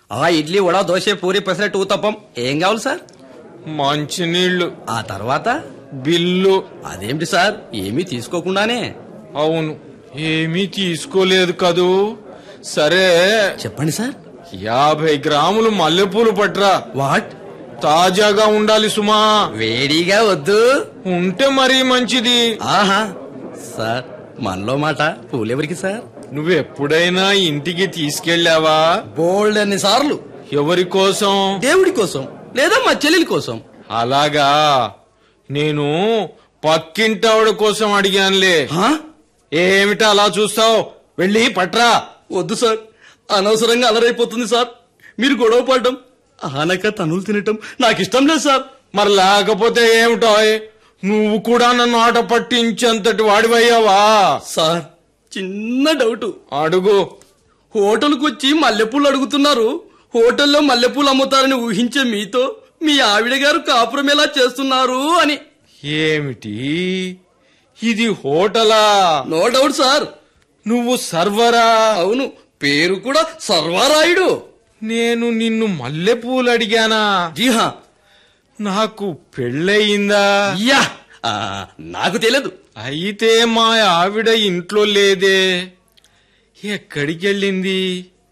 ఆ ఇడ్లీ వడ దోశ పూరి పెసరట్టు ఊతప్పం ఏం కావాలి సార్ మంచినీళ్లు ఆ తర్వాత బిల్లు అదేమిటి సార్ ఏమీ తీసుకోకుండానే అవును ఏమీ తీసుకోలేదు కదూ సరే చెప్పండి సార్ యాభై గ్రాములు మల్లెపూలు పట్రా వాట్ తాజాగా ఉండాలి సుమా వేడిగా వద్దు ఉంటే మరీ మంచిది ఆహా సార్ మనలో మాట పూలెవరికి సార్ నువ్వెప్పుడైనా ఇంటికి తీసుకెళ్ళావా బోల్డ్ అన్ని సార్లు ఎవరి కోసం దేవుడి కోసం లేదా మా చెల్లెలి కోసం అలాగా నేను పక్కింటావిడ కోసం అడిగానులే హా? ఏమిటా అలా చూస్తావు వెళ్ళి పట్రా వద్దు సార్ అనవసరంగా అలరైపోతుంది సార్ మీరు గొడవ పడడం ఆనక తనులు తినటం నాకు ఇష్టం లేదు సార్ మరి లేకపోతే ఏమిటో నువ్వు కూడా నన్ను ఆట పట్టించేంతటి వాడివయ్యావా సార్ చిన్న డౌట్ అడుగు హోటల్కి వచ్చి మల్లెపూలు అడుగుతున్నారు హోటల్లో మల్లెపూలు అమ్ముతారని ఊహించే మీతో మీ ఆవిడ గారు కాపురం ఎలా చేస్తున్నారు అని ఏమిటి ఇది హోటలా నో డౌట్ సార్ నువ్వు సర్వరా అవును పేరు కూడా సర్వారాయుడు నేను నిన్ను మల్లెపూలు అడిగానా జీహా నాకు పెళ్ళయిందా యా ఆ, నాకు తెలియదు అయితే మా ఆవిడ ఇంట్లో లేదే ఎక్కడికెళ్ళింది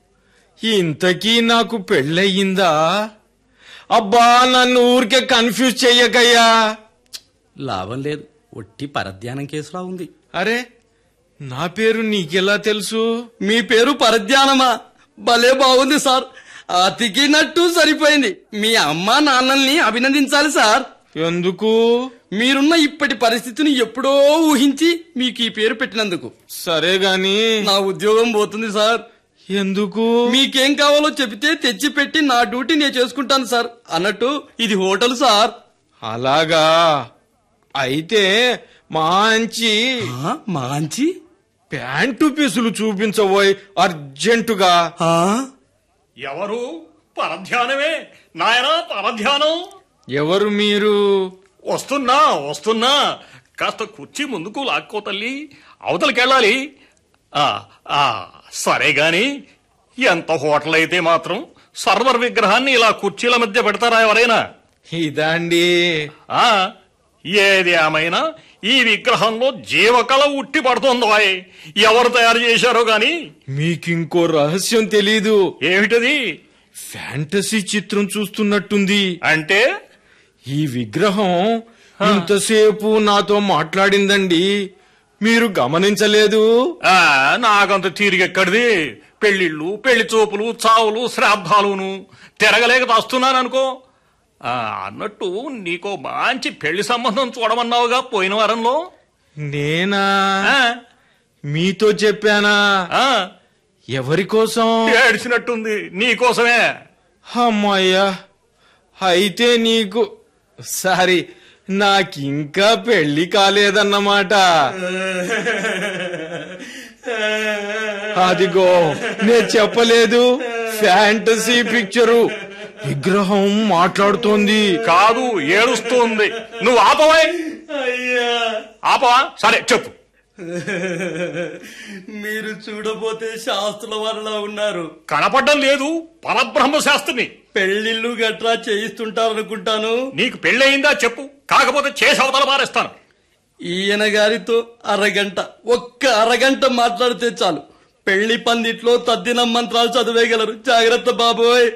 ఇంతకీ నాకు పెళ్ళయిందా అబ్బా నన్ను ఊరికే కన్ఫ్యూజ్ చెయ్యకయ్యా లాభం లేదు ఒట్టి పరధ్యానం కేసులా ఉంది అరే నా పేరు నీకెలా తెలుసు మీ పేరు పరధ్యానమా భలే బాగుంది సార్ అతికినట్టు సరిపోయింది మీ అమ్మ నాన్నల్ని అభినందించాలి సార్ ఎందుకు మీరున్న ఇప్పటి పరిస్థితిని ఎప్పుడో ఊహించి మీకు ఈ పేరు పెట్టినందుకు సరే గాని నా ఉద్యోగం పోతుంది సార్ ఎందుకు మీకేం కావాలో చెబితే తెచ్చి పెట్టి నా డ్యూటీ నేను చేసుకుంటాను సార్ అన్నట్టు ఇది హోటల్ సార్ అలాగా అయితే మంచి ఆ, మాంచి ప్యాంటు పీసులు చూపించబోయ్ అర్జెంటుగా ఆ? ఎవరు పరధ్యానమే నాయనా పరధ్యానం ఎవరు మీరు వస్తున్నా వస్తున్నా కాస్త కుర్చీ ముందుకు లాక్కో తల్లి అవతలకెళ్ళాలి ఆ, ఆ, సరే గాని ఎంత హోటల్ అయితే మాత్రం సర్వర్ విగ్రహాన్ని ఇలా కుర్చీల మధ్య పెడతారా ఎవరైనా ఇదండి ఆ ఏది ఏమైనా ఈ విగ్రహంలో జీవకళ ఉట్టి పడుతోందో ఎవరు తయారు చేశారో గాని మీకింకో రహస్యం తెలీదు ఏమిటది ఫ్యాంటసీ చిత్రం చూస్తున్నట్టుంది అంటే ఈ విగ్రహం ఇంతసేపు నాతో మాట్లాడిందండి మీరు గమనించలేదు ఆ నాకంత తీరిగెక్కడిది పెళ్లిళ్ళు పెళ్లి చూపులు చావులు శ్రాద్ధాలును తిరగలేక వస్తున్నాను అనుకో ఆ, అన్నట్టు నీకో మంచి పెళ్లి సంబంధం చూడమన్నావుగా పోయిన వారంలో నేనా ఆ, మీతో చెప్పానా ఆ, ఎవరి కోసం ఏడ్చినట్టుంది నీకోసమే అమ్మయ్యా అయితే నీకు సారీ నాకింకా పెళ్లి కాలేదన్నమాట అదిగో నేను చెప్పలేదు ఫ్యాంటసీ పిక్చరు విగ్రహం మాట్లాడుతోంది కాదు ఏడుస్తుంది నువ్వు ఆపవా ఆపవా సరే చెప్పు మీరు చూడబోతే శాస్త్రుల వరలా ఉన్నారు కనపడ్డం లేదు పరబ్రహ్మ శాస్త్రిని పెళ్లిళ్ళు గట్రా చేయిస్తుంటారనుకుంటాను నీకు పెళ్ళయిందా చెప్పు కాకపోతే చేసి అవతల మారేస్తాను ఈయన గారితో అరగంట ఒక్క అరగంట మాట్లాడితే చాలు పెళ్లి పందిట్లో తద్దిన మంత్రాలు చదివేయగలరు జాగ్రత్త బాబోయ్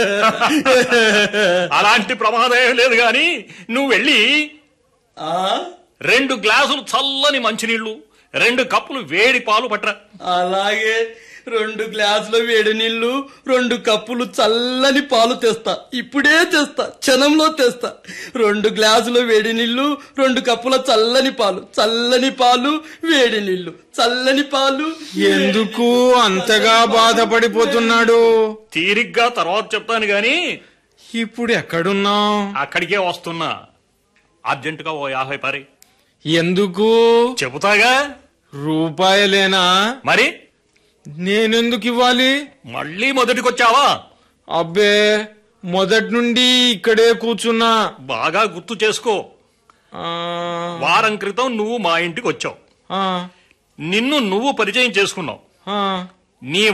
అలాంటి ప్రమాదం ఏం లేదు గాని నువ్వు వెళ్ళి ఆ రెండు గ్లాసులు చల్లని మంచినీళ్లు రెండు కప్పులు వేడి పాలు పట్టరా అలాగే రెండు గ్లాసుల వేడి నీళ్లు రెండు కప్పులు చల్లని పాలు తెస్తా ఇప్పుడే తెస్తా క్షణంలో తెస్తా రెండు గ్లాసుల వేడి నీళ్లు రెండు కప్పుల చల్లని పాలు చల్లని పాలు వేడి నీళ్లు చల్లని పాలు ఎందుకు అంతగా బాధపడిపోతున్నాడు తీరిగ్గా తర్వాత చెప్తాను గాని ఇప్పుడు ఎక్కడున్నావు అక్కడికే వస్తున్నా అర్జెంటుగా ఓ యాభై పరి ఎందుకు చెబుతాగా రూపాయలేనా మరి నేనెందుకు ఇవ్వాలి మళ్ళీ మొదటికొచ్చావా అబ్బే మొదటి నుండి ఇక్కడే కూర్చున్నా బాగా గుర్తు చేసుకో ఆ, వారం క్రితం నువ్వు మా ఇంటికి వచ్చావు ఆ, నిన్ను నువ్వు పరిచయం చేసుకున్నావు ఆ. నీ